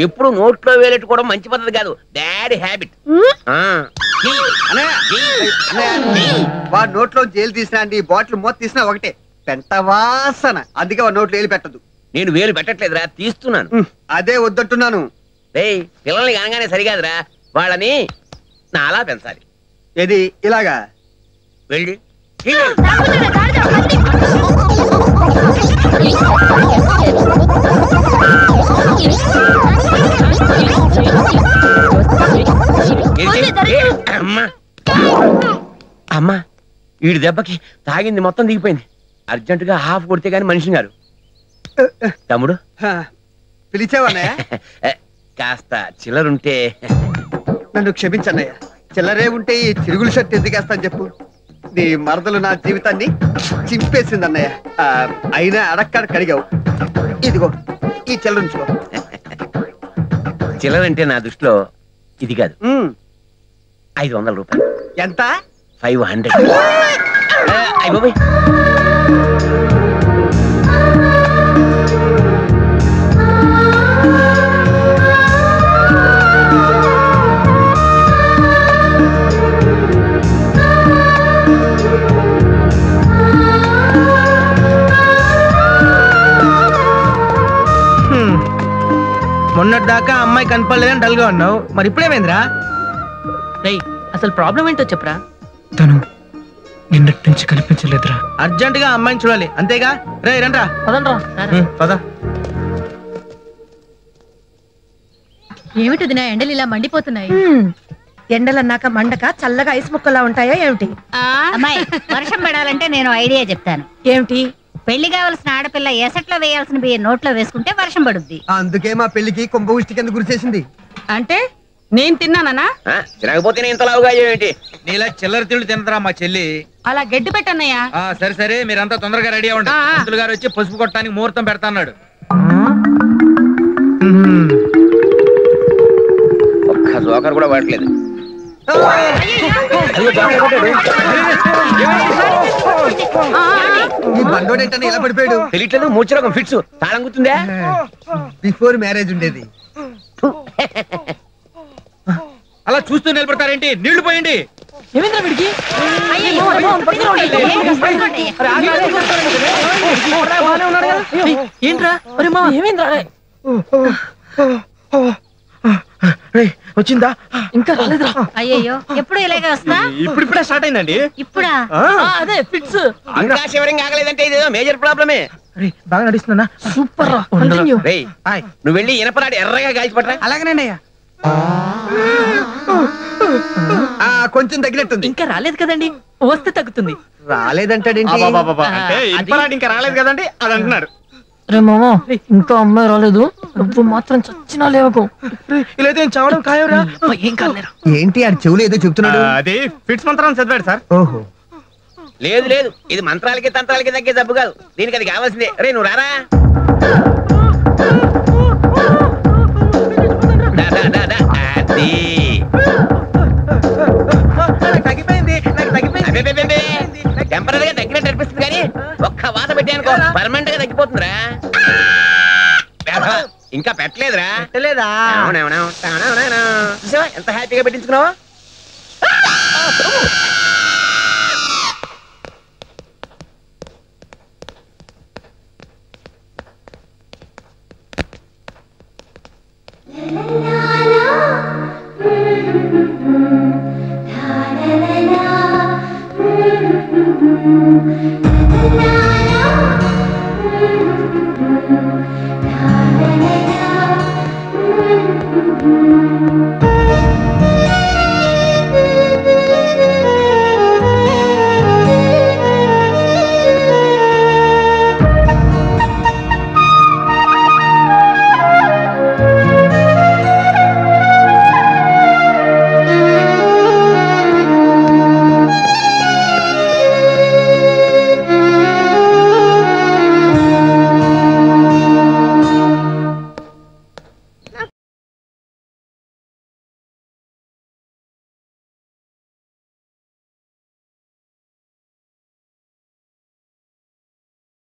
ఎప్పుడు నోట్లో వేలెట్టుకోవడం మంచి పద్ధతి కాదు డాడీ హ్యాబిట్ వాడు నోట్లో జైలు తీసినా అండి బాటిల్ మూత తీసినా ఒకటే పెంట వాసన అందుకే వాడు నోట్లో వేలు పెట్టదు నేను వేలు పెట్టట్లేదురా తీస్తున్నాను ఉహ్, అదే వద్దంటున్నాను రేయ్ పిల్లల్ని అనగానే సరికాదురా వాళ్ళని నాలా పెంచాలి ఏది ఇలాగా వెళ్ళి అమ్మా అమ్మా వీడి దెబ్బకి తాగింది మొత్తం దిగిపోయింది అర్జెంటుగా హాఫ్ కొడితే గాని మనిషిని గారు తమ్ముడు హా, పిలిచావన్నయ్య కాస్త చిల్లరుంటే నన్ను క్షమించన్నయ్య చిల్లరే ఉంటే ఈ తిరుగుల షర్ట్ ఎందుకేస్తాను చెప్పు నీ మరదలు నా జీవితాన్ని చింపేసింది అన్నయ్య ఆ, అయినా అడక్కడ కడిగావు ఇదిగో ఈ చిల్లరుంచుకో చిల్లరంటే నా దృష్టిలో ఇది కాదు ఉమ్, ఐదు వందల రూపాయలు ఎంత ఫైవ్ హండ్రెడ్ అయిపోయి హ్మ్. మొన్నటి దాకా అమ్మాయి కనపడలేదని డల్ గా ఉన్నావు మరి ఇప్పుడేమైందిరా రేయ్ అసలు ప్రాబ్లం ఏంటో చెప్పరా తను నిన్నటి నుంచి కనిపించలేదురా అర్జెంట్ గా అమ్మాయిని చూడాలి అంతేగా రే రండ్రా పదండ్రా హ్మ్, పద ఏమిటి నా ఎండలు ఇలా మండిపోతున్నాయి ఎండలన్నాక మండక చల్లగా ఐస్ ముక్కలా ఉంటాయా ఏమిటి అమ్మాయి వర్షం పడాలంటే నేను ఐడియా చెప్తాను ఏమిటి పెళ్లి కావాల్సిన ఆడపిల్ల ఎసట్లో వేయాల్సిన బియ్య నోట్లో వేసుకుంటే వర్షం పడుద్ది అందుకే మా పెళ్లికి కుంభ ఉష్టి కింద గురిచేసింది అంటే నేను తిన్నానా తినకపోతే నేను ఇంత లావుగా ఏంటి నీలా చిల్లర తిండి తినదురా మా చెల్లి అలా గడ్డి పెట్టన్నయ్యా ఆ సరే సరే మీరంతా తొందరగా రెడీ అవ్వండి ఆ, ఆ. పంతులు గారు వచ్చి పసుపు కొట్టడానికి ముహూర్తం పెడతాన్నాడు ఒక్క జోకర్ కూడా పడట్లేదు ఈ బండోడు ఏంటని ఇలా పడిపోయాడు తెలియట్లేదు మూర్చరోగం ఫిట్స్ తాళం గుర్తుందా బిఫోర్ మ్యారేజ్ ఉండేది అలా చూస్తూ నిలబడతారేంటి నీళ్లు పోయండి ఏమైందిరా వీడికి ఏయ్, ఏంట్రా అరే మా ఏమైందిరా రేయ్, వచ్చిందా ఇంకా రాలేదురా అయ్యయ్యో ఎప్పుడు ఇలాగే వస్తా ఇప్పుడు ఇప్పుడే స్టార్ట్ అయిందండి ఇప్పుడా ఆ, అదే ఫిట్స్ ఇంకా శివరింగ్ ఆగలేదంటే ఇది మేజర్ ప్రాబ్లమే బాగా నడుస్తున్నా సూపర్ రా కంటిన్యూ రేయ్ నువ్వు వెళ్ళి ఇనపరాడు ఎర్రగా కాల్చి పట్టరా అలాగేనండి అయ్యా ఆ కొంచెం తగినట్టుంది ఇంకా రాలేదు కదండి వస్తే తగ్గుతుంది రాలేదంటాడేంటి అంటే ఇంపరాడు ఇంకా రాలేదు కదండి అది అంటున్నారు రే మామ ఇంకా అమ్మాయి రాలేదు నువ్వు మాత్రం చచ్చినా లేవకు ఇలా అయితే నేను చావడం ఖాయంరా ఏం కాలేరా ఏంటి ఆడి చెవులు ఏదో చెప్తున్నాడు అది ఫిట్స్ మంత్రాన్ని చదివాడు సార్ ఓహో లేదు లేదు ఇది మంత్రాలకి తంత్రాలకి తగ్గే జబ్బు కాదు దీనికి అది కావాల్సిందే రే నువ్వు రారా దా, దా, దా, దా. అది. తగ్గిపోయింది నాకు తగ్గిపోయింది అబ్బే, టెంపరీ గా తగ్గినట్టు అనిపిస్తుంది కానీ ఒక్క వాత పెట్టానుకో పర్మనెంట్ గా తగ్గిపోతుందిరా వేధవా, ఇంకా పెట్టలేదురా లేదా అవునవునవు. అవునవునవును. చూసావా ఎంత హ్యాపీగా పెట్టించుకున్నావా la la la